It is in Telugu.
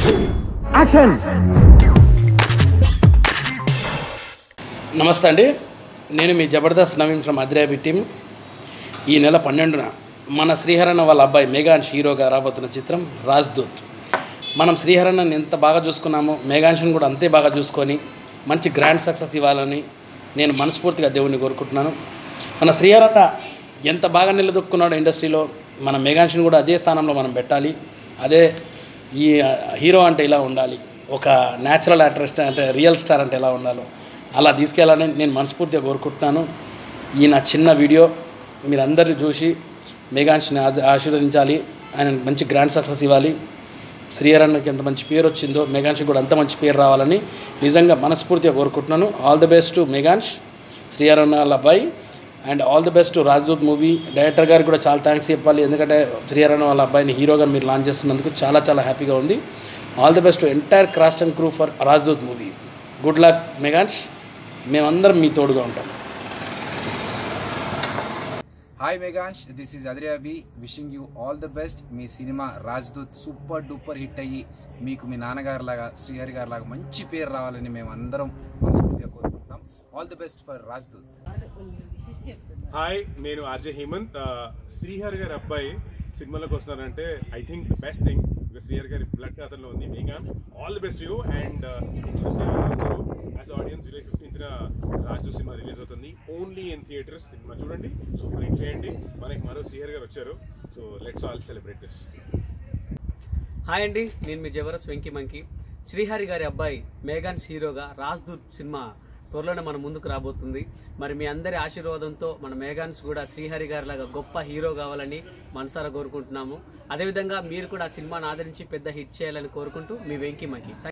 యాక్షన్ నమస్తే అండి నేను మీ జబర్దస్త్ నవీన్ ఫ్రమ్ అద్రాబి టీమ్ ఈ నెల పన్నెండున మన శ్రీహరణ వాళ్ళ అబ్బాయి మేఘాన్ష్ హీరోగా రాబోతున్న చిత్రం రాజ్దూత్ మనం శ్రీహరణని ఎంత బాగా చూసుకున్నామో మేఘాన్షిని కూడా అంతే బాగా చూసుకొని మంచి గ్రాండ్ సక్సెస్ ఇవ్వాలని నేను మనస్ఫూర్తిగా దేవుణ్ణి కోరుకుంటున్నాను మన శ్రీహరణ ఎంత బాగా నిలదొక్కున్నాడో ఇండస్ట్రీలో మన మేఘాన్షిని కూడా అదే స్థానంలో మనం పెట్టాలి అదే ఈ హీరో అంటే ఇలా ఉండాలి ఒక న్యాచురల్ యాక్టర్ అంటే రియల్ స్టార్ అంటే ఎలా ఉండాలో అలా తీసుకెళ్ళాలని నేను మనస్ఫూర్తిగా కోరుకుంటున్నాను ఈ నా చిన్న వీడియో మీరందరూ చూసి మేఘాన్షిని ఆశ- ఆశీర్వదించాలి ఆయన మంచి గ్రాండ్ సక్సెస్ ఇవ్వాలి శ్రీహరణ్కి ఎంత మంచి పేరు వచ్చిందో మేఘాన్షి కూడా అంత మంచి పేరు రావాలని నిజంగా మనస్ఫూర్తిగా కోరుకుంటున్నాను all the best to Meghansh Srihari వాళ్ళ అబ్బాయి and all the best to Rajdoot movie director గారికి కూడా చాలా థ్యాంక్స్ చెప్పాలి ఎందుకంటే శ్రీహరణ్ వాళ్ళ అబ్బాయిని హీరోగా మీరు లాంచ్ చేస్తున్నందుకు చాలా చాలా హ్యాపీగా ఉంది all the best to entire cast and crew for Rajdoot movie good luck Meghansh మేమందరం మీ తోడుగా ఉంటాం హాయ్ మెగాన్ష్ దిస్ ఈజ్ అదిరాబి wishing you all the best మీ సినిమా రాజ్దూత్ సూపర్ డూపర్ హిట్ అయ్యి మీకు మీ నాన్నగారి లాగా శ్రీహరి గారి లాగా మంచి పేరు రావాలని మేము అందరం మనస్ఫూర్తిగా కోరుకుంటున్నాం all the best for Rajdoot hi నేను ఆర్జే హేమంత్ ఆ, శ్రీహరి గారి అబ్బాయి సినిమాలోకి వస్తున్నారంటే I think the best thing because Srihari గారి బ్లడ్ అతనిలో ఉంది మేఘాన్ all the best you and చూసే వాళ్ళందరూ యాజ్ ఆడియన్స్ జూలై ఫిఫ్టీన్త్న రాజు సినిమా రిలీజ్ అవుతుంది ఓన్లీ ఇన్ థియేటర్స్ సినిమా చూడండి సూపర్ హిట్ చేయండి మనకి మరో శ్రీహరి గారు వచ్చారు so let's all celebrate this hi అండి నేను మీ జవరస్ వెంకీ మంకి శ్రీహరి గారి అబ్బాయి మేఘాన్స్ హీరోగా రాజ్దూత్ సినిమా త్వరలోనే మన ముందుకు రాబోతుంది మరి మీ అందరి ఆశీర్వాదంతో మన మేఘాన్స్ కూడా శ్రీహరి గారి లాగా గొప్ప హీరో కావాలని మనసారా కోరుకుంటున్నాము అదేవిధంగా మీరు కూడా ఆ సినిమాను ఆదరించి పెద్ద హిట్ చేయాలని కోరుకుంటూ మీ వెంకీ మంకి